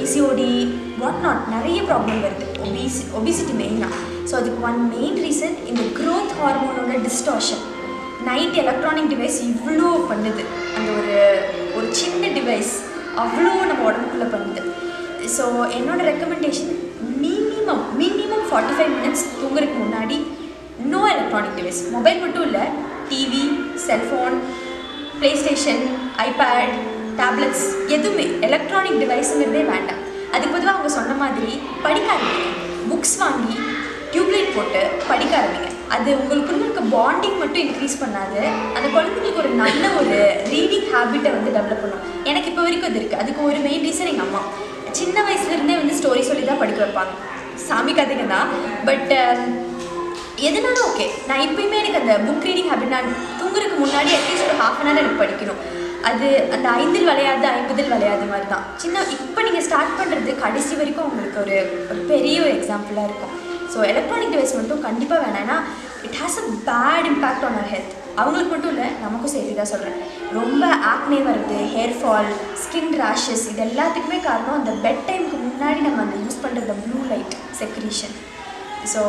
PCOD what not நிறைய problem வருது ஒபிசி ஒபிசிட்டி மெயினாக ஸோ அதுக்கு ஒன் மெயின் ரீசன் இந்த க்ரோத் ஹார்மோனோட டிஸ்டார்ஷன் நைட் எலக்ட்ரானிக் டிவைஸ் இவ்வளோ பண்ணுது அந்த ஒரு ஒரு சின்ன டிவைஸ் அவ்வளோ நம்ம உடம்புக்குள்ளே பண்ணுது ஸோ என்னோட recommendation minimum minimum forty five minutes தூங்குறதுக்கு முன்னாடி நோ எலக்ட்ரானிக் டிவைஸ் மொபைல் மட்டும் இல்லை TV cellphone PlayStation iPad tablets எதுவுமே எலக்ட்ரானிக் டிவைஸுங்கிறதே வேண்டாம் அதுக்கு பொதுவாக அவங்க சொன்ன மாதிரி படிக்க ஆரம்பிங்க புக்ஸ் வாங்கி டியூப்லைட் போட்டு படிக்க ஆரம்பிங்க அது உங்களுக்குள்ள இருக்க பாண்டிங் மட்டும் இன்க்ரீஸ் பண்ணாது அந்த குழந்தைங்களுக்கு ஒரு நல்ல ஒரு ரீடிங் ஹேபிட்டை வந்து டெவலப் பண்ணும் எனக்கு இப்போ வரைக்கும் அது இருக்குது அதுக்கு ஒரு மெயின் ரீசன் எங்கள் அம்மா சின்ன வயசுலேருந்தே வந்து ஸ்டோரி சொல்லி தான் படிக்க வைப்பாங்க சாமி கதைங்க தான் பட் எதுனாலும் ஓகே நான் இப்பயுமே எனக்கு அந்த புக் ரீடிங் ஹேபிட் நான் தூங்குறதுக்கு முன்னாடி அட்லீஸ்ட் ஒரு ஹாஃப் அன் ஹவர் எனக்கு படிக்கணும் அது அந்த ஐந்தில் விளையாது ஐம்பதில் விளையாது மாதிரி தான் சின்ன இப்போ நீங்கள் ஸ்டார்ட் பண்ணுறது கடைசி வரைக்கும் உங்களுக்கு ஒரு ஒரு பெரிய ஒரு எக்ஸாம்பிளாக இருக்கும் ஸோ எலக்ட்ரானிக் டிவைஸ் மட்டும் கண்டிப்பாக வேணாம் ஏன்னா it has a bad impact on our health அவங்களுக்கு மட்டும் இல்லை நமக்கும் சேர்த்து தான் சொல்கிறேன் ரொம்ப ஆக்னே வருது ஹேர் ஃபால் ஸ்கின் ரேஷஸ் இது எல்லாத்துக்குமே காரணம் அந்த பெட் டைமுக்கு முன்னாடி நம்ம அந்த யூஸ் பண்ணுற blue light secretion so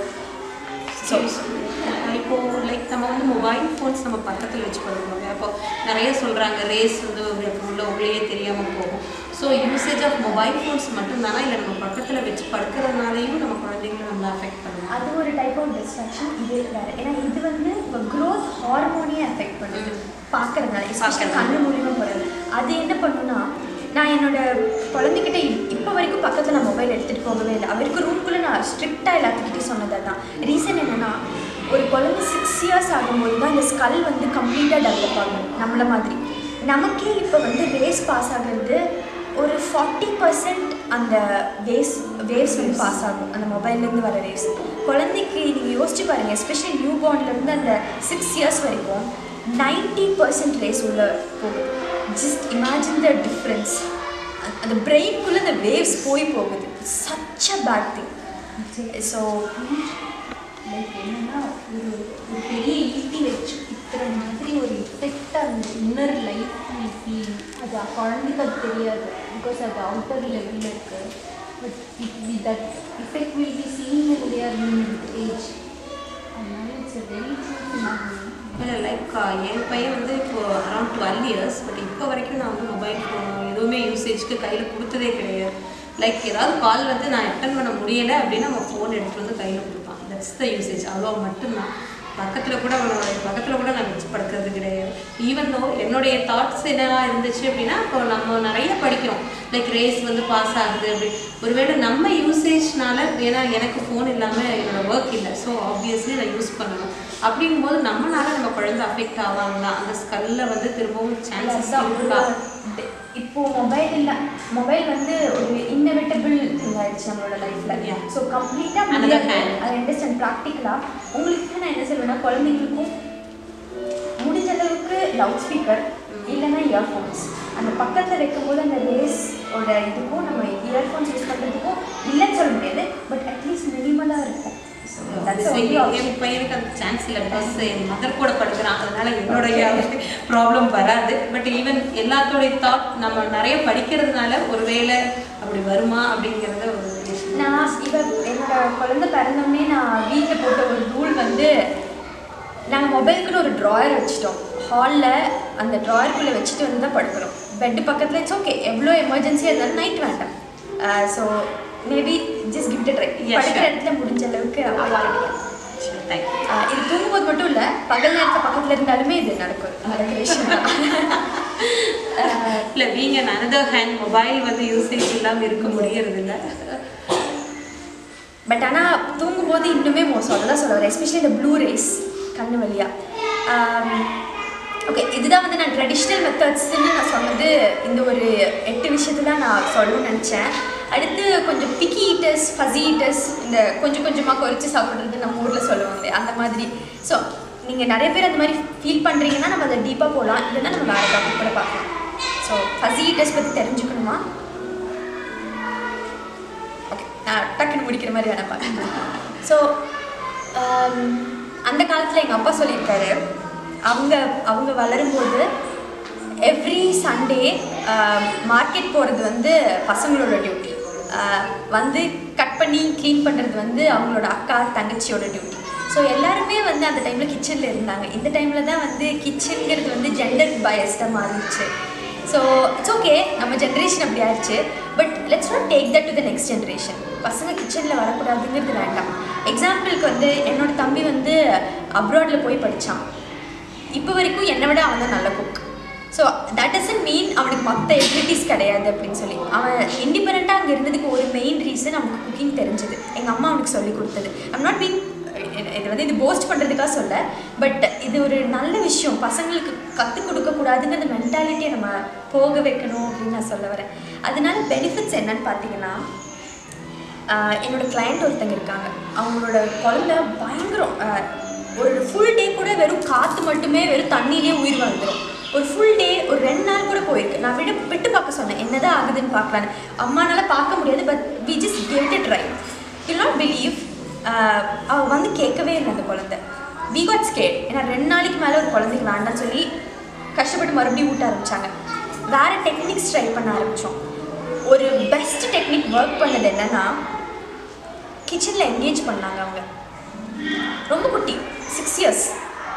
so இப்போ லைக் நம்ம வந்து மொபைல் ஃபோன்ஸ் நம்ம பக்கத்தில் வச்சு படுக்கிறோம் அப்போ நிறைய சொல்கிறாங்க ரேஸ் வந்து உங்களுக்கு உள்ள உள்ளேயே தெரியாமல் போகும் so usage of mobile phones மட்டும்தானா இல்லை நம்ம பக்கத்தில் வச்சு படுக்கிறதுனாலையும் நம்ம குழந்தைங்களை நம்ம அஃபெக்ட் பண்ணுவோம் அது ஒரு டைப் ஆஃப் டிஸ்ட்ராக்ஷன் இது வேறு ஏன்னா இது வந்து இப்போ க்ரோத் ஹார்மோனையே அஃபெக்ட் பண்ணுது பார்க்கறதுனால எஸ்பெஷலி பார்க்கறதுனால. கண்ணு மூலியமாக போகிறது அது என்ன பண்ணுன்னா நான் என்னோட குழந்தைகிட்ட இப்போ வரைக்கும் பக்கத்தில் நான் மொபைல் எடுத்துகிட்டு போகவே இல்லை அவருக்கு ரூம்குள்ளே நான் ஸ்ட்ரிக்டாக எல்லாத்துக்கிட்டையும் சொன்னது தான் ரீசன் என்னென்னா ஒரு குழந்தை சிக்ஸ் இயர்ஸ் ஆகும்போது தான் இந்த ஸ்கல் வந்து கம்ப்ளீட்டாக டெவலப் ஆகும் நம்மள மாதிரி நமக்கே இப்போ வந்து ரேஸ் பாஸ் ஆகிறது ஒரு ஃபார்ட்டி பர்சன்ட் அந்த வேஸ் வேவ்ஸ் வந்து பாஸ் ஆகும் அந்த மொபைல்லேருந்து வர வேவ்ஸ் குழந்தைக்கு நீங்கள் யோசிச்சு பாருங்கள் எஸ்பெஷலி நியூ பார்ன்லேருந்து அந்த சிக்ஸ் இயர்ஸ் வரைக்கும் நைன்டி பர்சன்ட் ரேஸ் உள்ள போகுது ஜஸ்ட் இமேஜின் த டிஃப்ரென்ஸ் அந்த பிரெயின்குள்ளே அந்த வேவ்ஸ் போய் போகுது such a bad thing so like என்னன்னா ஒரு ஒரு பெரிய ஈட்டி வச்சு குத்துற மாதிரி ஒரு எஃபெக்ட் அந்த இன்னர் லைஃப் ஃபீல் அது குழந்தைக்கு அது தெரியாது பிகாஸ் அது அவுட்டர் லெவலில் இருக்கு but it that effect will be seen in their age அதனால இட்ஸ் அ வெரி இல்லை லைக் என் பையன் வந்து இப்போ அரௌண்ட் டுவெல் இயர்ஸ் பட் இப்போ வரைக்கும் நான் வந்து மொபைல் ஃபோன் எதுவுமே யூசேஜ்க்கு கையில் கொடுத்ததே கிடையாது லைக் ஏதாவது கால் வந்து நான் அட்டன் பண்ண முடியலை அப்படின்னா அவன் ஃபோன் எடுத்துகிட்டு வந்து கையில் கொடுப்பான் தட்ஸ் த யூசேஜ் அவ்வளோ மட்டும்தான் பக்கத்தில் கூட அவனோட பக்கத்தில் கூட நான் வச்சு படுக்கிறது கிடையாது ஈவன் தோ என்னுடைய தாட்ஸ் என்னெல்லாம் இருந்துச்சு அப்படின்னா இப்போ நம்ம நிறைய படிக்கிறோம் லைக் ரேஸ் வந்து பாஸ் ஆகுது அப்படி ஒருவேளை நம்ம யூசேஜ்னால ஏன்னா எனக்கு ஃபோன் இல்லாமல் என்னோட ஒர்க் இல்லை ஸோ ஆப்வியஸ்லி நான் யூஸ் பண்ணணும் அப்படிங்கும்போது நம்மளால நம்ம குழந்தை அஃபெக்ட் ஆவாங்களா அந்த ஸ்கல்ல வந்து திரும்பவும் சான்சஸ் இருக்கா இப்போ மொபைல் இல்லை மொபைல் வந்து ஒரு இன்னவிட்டபிள் திங் ஆயிடுச்சு நம்மளோட லைஃப்ல Yeah. ஸோ கம்ப்ளீட்டாக Another முடியாது hand. அது அண்டர்ஸ்டாண்ட் ப்ராக்டிக்கலாக உங்களுக்கு நான் என்ன சொல்லுவேன்னா குழந்தைங்களுக்கும் முடிஞ்ச அளவுக்கு லவுட் ஸ்பீக்கர் இல்லைன்னா இயர்ஃபோன்ஸ் அந்த பக்கத்தில் வைக்கும்போது அந்த ரேஸோட இதுக்கும் நம்ம இயர்ஃபோன்ஸ் யூஸ் பண்ணுறதுக்கும் இல்லைன்னு சொல்ல முடியாது பட் அட்லீஸ்ட் மினிமலாக இருக்கும் So, that's the only option. என் பையனுக்கு அந்த சான்ஸ் இல்லை பிகாஸ் என் மதர் கூட படுக்கிறான் அதனால என்னுடைய ப்ராப்ளம் வராது பட் ஈவன் எல்லாத்தோடைய தாட் நம்ம நிறைய படிக்கிறதுனால ஒருவேளை அப்படி வருமா அப்படிங்கிறத ஒரு விஷயம் நான் இவ என்னோட குழந்தை பிறந்தோடனே நான் வீட்டில் போட்ட ஒரு ரூல் வந்து நாங்கள் மொபைலுக்குன்னு ஒரு ட்ராயர் வச்சுட்டோம் ஹாலில் அந்த ட்ராயருக்குள்ளே வச்சுட்டு வந்து தான் படுக்கிறோம் பெட்டு பக்கத்தில் இட்ஸ் ஓகே எவ்வளோ எமர்ஜென்சியாக இருந்தாலும் நைட் வேண்டாம் so maybe just gift try Yeah, படிக்கிற sure. இடத்துல முடிஞ்ச அளவுக்கு avoid பண்ணிக்கலாம். தேங்க்யூ ஆஹ் இது தூங்கும்போது மட்டும் இல்லை பகல் நேரத்தில் பக்கத்தில் இருந்தாலுமே இது நடக்கும் நடக்கிற விஷயம் தான். ஆஹ் இல்லை being an another hand mobile வந்து யூசேஜ் இல்லாமல் இருக்க முடியறது இல்லை பட் ஆனால் தூங்கும்போது இன்னுமே மோசம் அதுதான் சொல்ல வரேன் எஸ்பெஷலி இந்த ப்ளூ ரேஸ் கண்ணு வழியா ஓகே இதுதான் வந்து நான் ட்ரெடிஷ்னல் மெத்தட்ஸ்ன்னு நான் சொன்னது இந்த ஒரு எட்டு விஷயத்துல நான் சொல்லணும்னு நினச்சேன் அடுத்து கொஞ்சம் பிக்கி ஈட்டர்ஸ் ஃபசி ஈட்டர்ஸ் இந்த கொஞ்சம் கொஞ்சமாக குறைச்சி சாப்பிட்றது நம்ம ஊரில் சொல்லுவாங்க அந்த மாதிரி ஸோ நீங்கள் நிறைய பேர் அந்த மாதிரி ஃபீல் பண்ணுறீங்கன்னா நம்ம அதை டீப்பாக போகலாம் இல்லைன்னா நம்ம வேறு டாபிக் கூட பார்க்கலாம் ஸோ ஃபசி ஈட்டர்ஸ் பற்றி தெரிஞ்சுக்கணுமா ஓகே நான் டக்குன்னு முடிக்கிற மாதிரி வேணா பார்க்க ஸோ அந்த காலத்தில் எங்கள் அப்பா சொல்லியிருக்காரு அவங்க அவங்க வளரும்போது எவ்ரி சண்டே மார்க்கெட் போகிறது வந்து பசங்களோட டியூட்டி வந்து கட் பண்ணி க்ளீன் பண்ணுறது வந்து அவங்களோட அக்கா தங்கச்சியோட டியூட்டி ஸோ எல்லாருமே வந்து அந்த டைமில் கிச்சனில் இருந்தாங்க இந்த டைமில் தான் வந்து கிச்சனுங்கிறது வந்து ஜெண்டர் பயஸ்டாக மாறிடுச்சு ஸோ இட்ஸ் ஓகே நம்ம ஜென்ரேஷன் அப்படி ஆயிடுச்சு but let's not take that to the next generation பசங்க கிச்சனில் வரக்கூடாதுங்கிறது வேண்டாம் எக்ஸாம்பிளுக்கு வந்து என்னோட தம்பி வந்து அப்ராடில் போய் படித்தான் இப்போ வரைக்கும் என்னை விட அவன் தான் நல்ல cook so that doesn't mean அவனுக்கு மற்ற எபிலிட்டிஸ் கிடையாது அப்படின்னு சொல்லி அவன் இண்டிபெண்ட்டாக அங்கே இருந்ததுக்கு ஒரு மெயின் ரீசன் அவனுக்கு குக்கிங் தெரிஞ்சது எங்கள் அம்மா அவனுக்கு சொல்லி கொடுத்தது ஐம் நாட் பீங் இது வந்து இது போஸ்ட் பண்ணுறதுக்காக சொல்ல பட் இது ஒரு நல்ல விஷயம் பசங்களுக்கு கற்றுக் கொடுக்கக்கூடாதுங்கிற மென்டாலிட்டியை நம்ம போக வைக்கணும் அப்படின்னு நான் சொல்ல வரேன் அதனால பெனிஃபிட்ஸ் என்னன்னு பார்த்தீங்கன்னா ஆஹ் என்னோட கிளையண்ட் ஒருத்தங்க இருக்காங்க அவங்களோட குழந்தை பயங்கரம் ஆஹ் ஒரு ஃபுல் டே கூட வெறும் காற்று மட்டுமே வெறும் தண்ணியிலே உயிர் வாழ்ந்துடும் ஒரு ஃபுல் டே ஒரு ரெண்டு நாள் கூட போயிருக்கு நான் விட விட்டு பார்க்க சொன்னேன் என்னதான் ஆகுதுன்னு பார்க்கலான்னு அம்மானால பார்க்க முடியாது but we just get it right you not believe அவள் வந்து கேட்கவே இல்லை அந்த குழந்தை வி காட் ஸ்கேட் ஏன்னா ரெண்டு நாளைக்கு மேலே ஒரு குழந்தைக்கு வேண்டாம்னு சொல்லி கஷ்டப்பட்டு மறுபடியும் ஊட்ட ஆரம்பிச்சாங்க வேறு டெக்னிக்ஸ் ட்ரை பண்ண ஆரம்பித்தோம் ஒரு பெஸ்ட் டெக்னிக் ஒர்க் பண்ணது என்னன்னா கிச்சனில் என்கேஜ் பண்ணாங்க அவங்க ரொம்ப குட்டி சிக்ஸ் இயர்ஸ்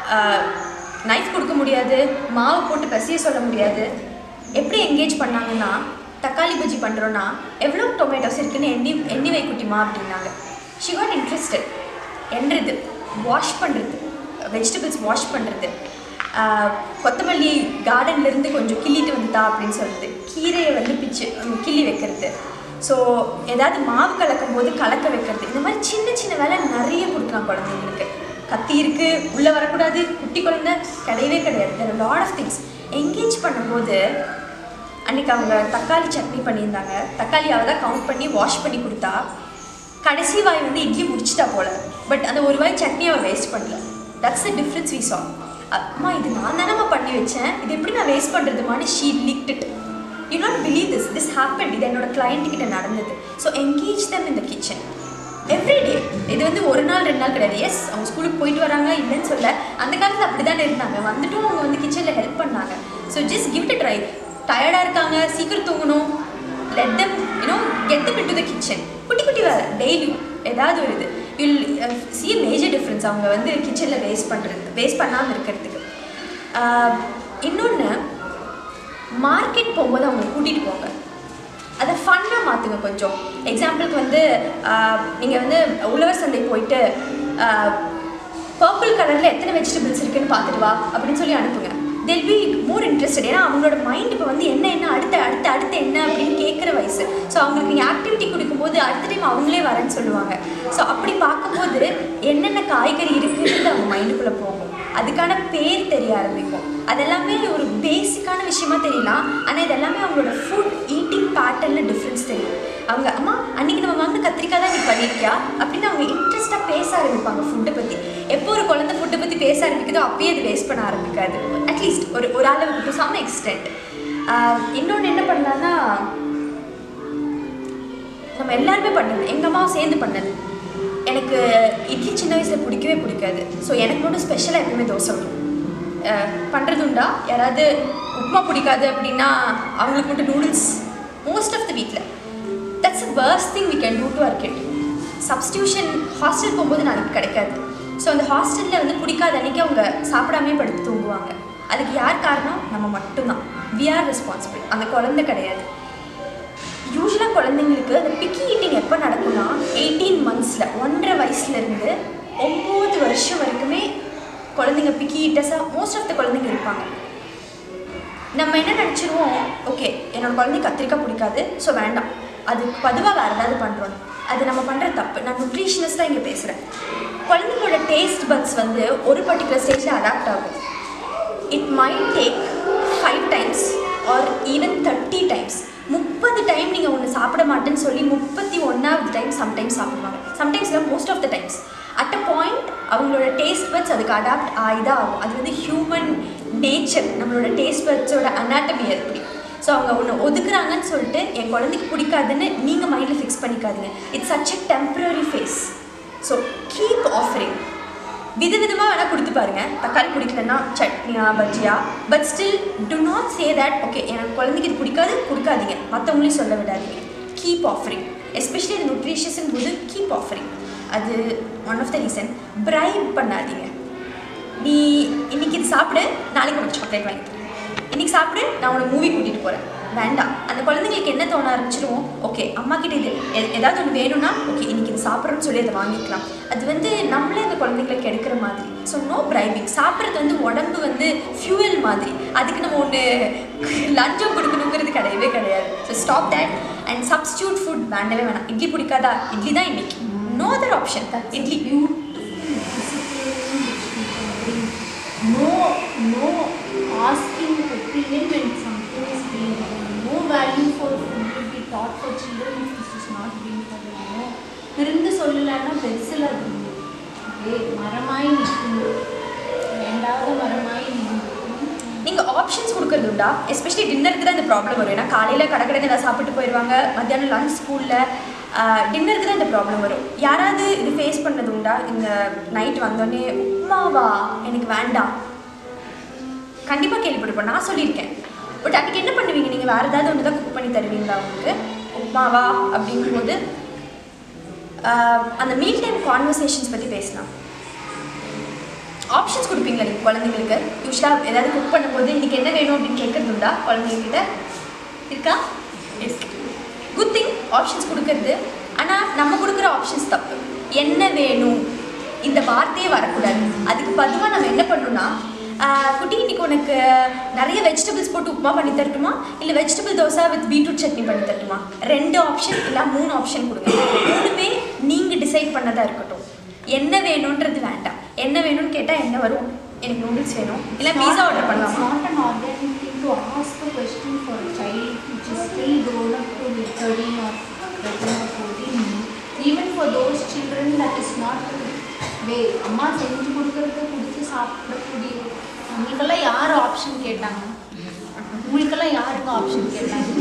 நைஃப் கொடுக்க முடியாது மாவு போட்டு பசிய சொல்ல முடியாது எப்படி என்கேஜ் பண்ணாங்கன்னா தக்காளி பஜ்ஜி பண்ணுறோன்னா எவ்வளோ டொமேட்டோஸ் இருக்குன்னு எண்ணி எண்ணி வை குட்டிமா அப்படின்னாங்க ஷி காட் இன்ட்ரெஸ்டட் எண்ணுறது வாஷ் பண்ணுறது வெஜிடபிள்ஸ் வாஷ் பண்ணுறது கொத்தமல்லி கார்டன்லேருந்து கொஞ்சம் கிள்ளிட்டு வந்துட்டா அப்படின்னு சொல்கிறது கீரையை வந்து பிச்சு உம், கிள்ளி வைக்கிறது ஸோ ஏதாவது மாவு கலக்கும் போது கலக்க வைக்கிறது இந்த மாதிரி சின்ன சின்ன வேலை நிறைய கொடுக்கலாம் குழந்தைங்களுக்கு கத்தி இருக்கு உள்ளே வரக்கூடாது குட்டி குழந்தை கிடையவே கிடையாது there are lot of things engage பண்ணும்போது அன்னைக்கு அவங்க தக்காளி சட்னி பண்ணியிருந்தாங்க தக்காளி அவள் தான் கவுண்ட் பண்ணி வாஷ் பண்ணி கொடுத்தா கடைசி வாய் வந்து இட்லி முடிச்சிட்டா போல பட் அந்த ஒரு வாய் சட்னி அவள் வேஸ்ட் பண்ணல that's the difference we saw அம்மா இது நான் தானம்மா பண்ணி வச்சேன் இது எப்படி நான் வேஸ்ட் பண்ணுறதுமான்னு she liked it you not believe this this happen இது என்னோட கிளைண்ட் கிட்ட நடந்தது so engage them in the kitchen every day இது வந்து ஒரு நாள் ரெண்டு நாள் கிடையாது எஸ் அவங்க ஸ்கூலுக்கு போயிட்டு வராங்க இல்லைன்னு சொல்ல அந்த காலத்தில் அப்படி தானே இருந்தாங்க வந்துட்டும் அவங்க வந்து கிச்சனில் ஹெல்ப் பண்ணாங்க so just give it try டயர்டாக இருக்காங்க சீக்கிரம் தூங்கணும் let them you know get them in to the kitchen குட்டி குட்டி வேலை டெய்லியும் ஏதாவது ஒரு இது வில் சி மேஜர் டிஃப்ரென்ஸ் அவங்க வந்து கிச்சனில் வேஸ்ட் பண்ணுறது வேஸ்ட் பண்ணாமல் இருக்கிறதுக்கு இன்னொன்று மார்க்கெட் போகும்போது அவங்க கூட்டிகிட்டு போங்க அதை ஃபன்னாக மாற்றுங்க கொஞ்சம் எக்ஸாம்பிளுக்கு வந்து நீங்கள் வந்து உழவர் சந்தை போயிட்டு பர்பிள் கலரில் எத்தனை வெஜிடபிள்ஸ் இருக்குன்னு பார்த்துட்டு வா அப்படின்னு சொல்லி அனுப்புங்க they'll பி மோர் இன்ட்ரெஸ்டட் ஏன்னா அவங்களோட மைண்ட் இப்போ வந்து என்ன என்ன அடுத்த அடுத்த அடுத்து என்ன அப்படின்னு கேட்குற வயசு ஸோ அவங்களுக்கு நீங்கள் ஆக்டிவிட்டி கொடுக்கும்போது அடுத்த டைம் அவங்களே வரேன்னு சொல்லுவாங்க ஸோ அப்படி பார்க்கும்போது என்னென்ன காய்கறி இருக்குன்றது அவங்க மைண்டுக்குள்ளே போகும் அதுக்கான பேர் தெரிய ஆரம்பிக்கும் அதெல்லாமே ஒரு பேசிக்கான விஷயமா தெரியலாம் ஆனால் இது எல்லாமே அவங்களோட ஃபுட் ஈட்டிங் பேட்டர்னில் டிஃப்ரென்ஸ் தெரியும் அவங்க அம்மா அன்னைக்கு நம்ம வாங்கின கத்திரிக்காய் தான் நீ பண்ணியிருக்கியா அப்படின்னு அவங்க இன்ட்ரெஸ்ட்டாக பேச ஆரம்பிப்பாங்க ஃபுட்டை பற்றி எப்போ ஒரு குழந்தை ஃபுட்டை பற்றி பேச ஆரம்பிக்குதோ அப்பயே அது வேஸ்ட் பண்ண ஆரம்பிக்காது அட்லீஸ்ட் ஒரு ஒரு அளவுக்கு டு சம் எக்ஸ்டென்ட் இன்னொன்று என்ன பண்ணலான்னா நம்ம எல்லாருமே பண்ணது எங்கள் அம்மாவும் சேர்ந்து பண்ணது எனக்கு இட்லி சின்ன வயசில் பிடிக்கவே பிடிக்காது ஸோ எனக்கு மட்டும் ஸ்பெஷலாக எப்பவுமே தோசை வரும் பண்ணுறது உண்டா யாராவது உப்புமா பிடிக்காது அப்படின்னா அவங்களுக்கு மட்டும் நூடுல்ஸ் மோஸ்ட் ஆஃப் த வீட்டில் that's a first thing we can do to our kid substitution hostel போகும்போது நாளைக்கு கிடைக்காது ஸோ அந்த ஹாஸ்டலில் வந்து பிடிக்காத அன்னைக்கு அவங்க சாப்பிடாமே படுத்து தூங்குவாங்க அதுக்கு யார் காரணம் நம்ம மட்டும்தான் வி ஆர் ரெஸ்பான்சிபிள் அந்த குழந்தை கிடையாது யூஸ்வலாக குழந்தைங்களுக்கு அந்த பிக்கி ஈட்டிங் எப்போ நடக்கும்னா எயிட்டீன் மந்த்ஸில் ஒன்றரை வயசுலேருந்து ஒம்பது வருஷம் வரைக்குமே குழந்தைங்க பிக்கி ஈட்டஸாக மோஸ்ட் ஆஃப் த குழந்தைங்க இருப்பாங்க நம்ம என்ன நினச்சிருவோம் ஓகே என்னோட குழந்தை கத்திரிக்காய் பிடிக்காது ஸோ வேண்டாம் அதுக்கு பதுவாக வேறு ஏதாவது பண்ணுறோம் அது நம்ம பண்ணுற தப்பு நான் நியூட்ரிஷனிஸ்டாக இங்கே பேசுகிறேன் குழந்தைங்களோட டேஸ்ட் பட்ஸ் வந்து ஒரு பர்டிகுலர் ஸ்டேஜில் அடாப்ட் ஆகும் it might take five times or even thirty times முப்பது டைம் நீங்கள் ஒன்று சாப்பிட மாட்டேன்னு சொல்லி முப்பத்தி ஒன்றாவது டைம் சம்டைம்ஸ் சாப்பிடுவாங்க சம்டைம்ஸ் இல்லை most of the times at a point அவங்களோட டேஸ்ட் பட்ஸ் அதுக்கு அடாப்ட் ஆகிதான் ஆகும் அது வந்து ஹியூமன் நேச்சர் நம்மளோட டேஸ்ட் பட்ஸோட அனாட்டமி அப்படி ஸோ அவங்க ஒன்று ஒதுக்குறாங்கன்னு சொல்லிட்டு என் குழந்தைக்கு பிடிக்காதுன்னு நீங்கள் மைண்டில் ஃபிக்ஸ் பண்ணிக்காதீங்க it's such a temporary phase so keep offering விதவிதமாக வேணால் கொடுத்து பாருங்க தக்காளி பிடிக்கலன்னா சட்னியா பஜ்ஜியா but still do not say that okay எனக்கு குழந்தைக்கு இது பிடிக்காது கொடுக்காதீங்க மற்றவங்களையும் சொல்ல விடாதீங்க கீப் ஆஃபரிங் எஸ்பெஷலி அது நியூட்ரிஷியஸ்ன்னு போது கீப் ஆஃபரிங் அது one of the reason bribe பண்ணாதீங்க நீ இன்னைக்கு இது சாப்பிடு நாளைக்கு உனக்கு சாக்லேட் வாங்கி தரேன் இன்னைக்கு சாப்பிடு நான் உன்னை மூவி கூட்டிகிட்டு போகிறேன் வேண்டாம் அந்த குழந்தைங்களுக்கு என்ன தோண ஆரம்பிச்சிரும் ஓகே அம்மா கிட்ட இது எ- ஏதாவது ஒன்று வேணும்னா ஓகே இன்னைக்கு இது சாப்பிட்றோன்னு சொல்லி அதை வாங்கிக்கலாம் அது வந்து நம்மளே அந்த குழந்தைங்களை கெடுக்கிற மாதிரி ஸோ நோ பிரைபிங் சாப்பிட்றது வந்து உடம்பு வந்து ஃபியூவல் மாதிரி அதுக்கு நம்ம ஒன்று லஞ்சம் கொடுக்கணுங்கிறது கிடையவே கிடையாது so stop that and substitute food வேண்டவே வேணாம் இட்லி பிடிக்காதா இட்லி தான் இன்னைக்கு no other option idli no no asking opinion when something is being done. no value for food to be taught for children if this is not being followed no இருந்து சொல்லலைன்னா பெருசில் அது அப்படியே மரமாய் நிற்கணும் வேண்டாத மரமாய் நிற்கணும் நீங்கள் ஆப்ஷன்ஸ் கொடுக்கறது உண்டா எஸ்பெஷலி டின்னருக்கு தான் இந்த ப்ராப்ளம் வரும் ஏன்னா காலையில் கடை கடை ஏதாவது சாப்பிட்டு போயிடுவாங்க மத்தியானம் லஞ்ச் ஸ்கூலில் டின்னருக்கு தான் இந்த ப்ராப்ளம் வரும் யாராவது இது ஃபேஸ் பண்ணது உண்டா இந்த நைட் வந்தோடனே உப்மாவா எனக்கு வேண்டாம் கண்டிப்பாக கேள்விப்பட்டிருப்போம் நான் சொல்லியிருக்கேன் பட் அதுக்கு என்ன பண்ணுவீங்க நீங்கள் வேறு ஏதாவது ஒன்று தான் குக் பண்ணி தருவீங்களா உங்களுக்கு உப்மாவா அப்படிங்கும்போது ஆஹ், அந்த மீல் டைம் கான்வர்சேஷன்ஸ் பற்றி பேசலாம் ஆப்ஷன்ஸ் கொடுப்பீங்களா நீங்கள் குழந்தைங்களுக்கு யூஸ்வலாக ஏதாவது குக் பண்ணும்போது இன்னைக்கு என்ன வேணும் அப்படின்னு கேட்கறது உண்டா குழந்தைங்கக்கிட்ட இருக்கா இருக்கு குட் திங் ஆப்ஷன்ஸ் கொடுக்கறது ஆனால் நம்ம கொடுக்குற ஆப்ஷன்ஸ் தப்பு என்ன வேணும் இந்த வார்த்தையே வரக்கூடாது அதுக்கு பதிலாக நம்ம என்ன பண்ணணும்னா ஆஹ், குட்டி இன்னைக்கு உனக்கு நிறைய வெஜிடபிள்ஸ் போட்டு உப்புமா பண்ணி தரட்டுமா இல்லை vegetable dosa with beetroot chutney பண்ணி தரட்டுமா ரெண்டு ஆப்ஷன் இல்லை மூணு ஆப்ஷன் கொடுங்க மூணுமே நீங்கள் டிசைட் பண்ணதாக இருக்கட்டும் என்ன வேணுன்றது வேண்டாம் என்ன வேணும்னு கேட்டால் என்ன வரும் எனக்கு நூடுல்ஸ் வேணும் இல்லை பீஸா ஆர்டர் It's பண்ணலாமா not an organic thing to ask a question for a child which is still grown up to be 13 or 13 or 14. Even for those children that is not வே அம்மா செஞ்சு கொடுக்கறது கொடுத்து சாப்பிடக்கூடிய உங்களுக்கெல்லாம் யார் ஆப்ஷன் கேட்டாங்க உங்களுக்கெல்லாம் யாருக்கு ஆப்ஷன் கேட்டாங்க